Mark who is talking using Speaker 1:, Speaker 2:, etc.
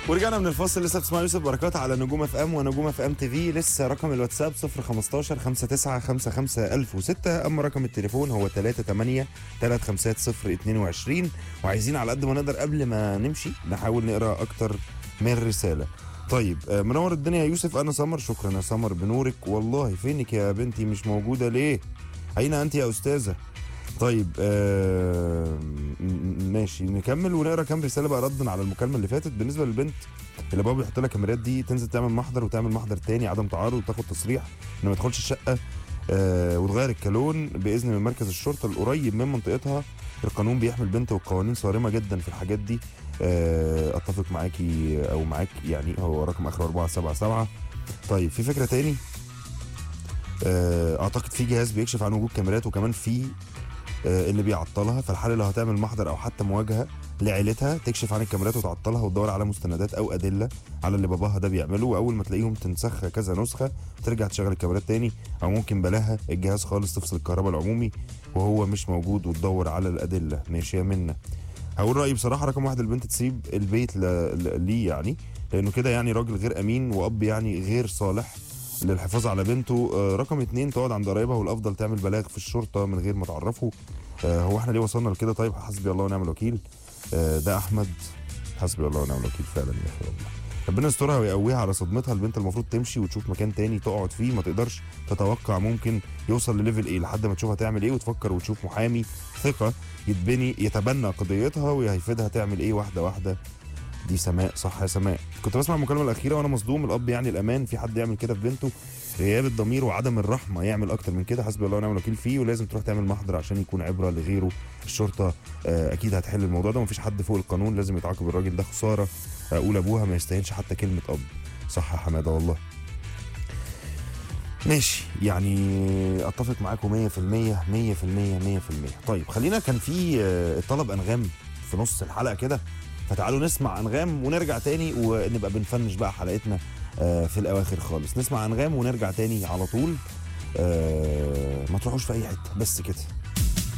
Speaker 1: ورجعنا من الفاصل لسه بتسمعوا يوسف بركات على نجوم اف ام ونجوم اف ام تي في لسه رقم الواتساب 015 59 55 1006 اما رقم التليفون هو 38 350 22 وعايزين على قد ما نقدر قبل ما نمشي نحاول نقرا اكتر من رساله طيب آه، منور الدنيا يا يوسف انا سمر شكرا يا سمر بنورك والله فينك يا بنتي مش موجوده ليه اين انت يا استاذه طيب آه م- م- ماشي نكمل ونقرا كام رساله بقى ردا على المكالمه اللي فاتت بالنسبه للبنت اللي بابا بيحط لها كاميرات دي تنزل تعمل محضر وتعمل محضر تاني عدم تعارض وتاخد تصريح ان ما تدخلش الشقه آه وتغير الكالون باذن من مركز الشرطه القريب من منطقتها القانون بيحمي البنت والقوانين صارمه جدا في الحاجات دي آه اتفق معاكي او معاك يعني هو رقم اخر 477 طيب في فكره تاني آه، اعتقد في جهاز بيكشف عن وجود كاميرات وكمان في آه، اللي بيعطلها فالحاله لو هتعمل محضر او حتى مواجهه لعيلتها تكشف عن الكاميرات وتعطلها وتدور على مستندات او ادله على اللي باباها ده بيعمله واول ما تلاقيهم تنسخها كذا نسخه ترجع تشغل الكاميرات تاني او ممكن بلاها الجهاز خالص تفصل الكهرباء العمومي وهو مش موجود وتدور على الادله ماشي يا منا هقول رايي بصراحه رقم واحد البنت تسيب البيت ل... ل... ليه يعني لانه كده يعني راجل غير امين واب يعني غير صالح للحفاظ على بنته آه، رقم اتنين تقعد عند قرايبها والافضل تعمل بلاغ في الشرطه من غير ما تعرفه آه، هو احنا ليه وصلنا لكده طيب حسبي الله ونعم الوكيل آه، ده احمد حسبي الله ونعم الوكيل فعلا يا اخي والله ربنا يسترها ويقويها على صدمتها البنت المفروض تمشي وتشوف مكان تاني تقعد فيه ما تقدرش تتوقع ممكن يوصل لليفل ايه لحد ما تشوفها تعمل ايه وتفكر وتشوف محامي ثقه يتبني يتبنى قضيتها وهيفيدها تعمل ايه واحده واحده دي سماء صح يا سماء كنت بسمع المكالمه الاخيره وانا مصدوم الاب يعني الامان في حد يعمل كده في بنته غياب الضمير وعدم الرحمه يعمل اكتر من كده حسبي الله ونعم الوكيل فيه ولازم تروح تعمل محضر عشان يكون عبره لغيره الشرطه آه، اكيد هتحل الموضوع ده ومفيش حد فوق القانون لازم يتعاقب الراجل ده خساره اقول ابوها ما يستاهلش حتى كلمه اب صح يا حماده والله ماشي يعني اتفق معاكم 100% 100% 100% طيب خلينا كان في آه، طلب انغام في نص الحلقه كده فتعالوا نسمع انغام ونرجع تاني ونبقى بنفنش بقى حلقتنا آه، في الاواخر خالص نسمع انغام ونرجع تاني على طول آه، ما تروحوش في اي حته بس كده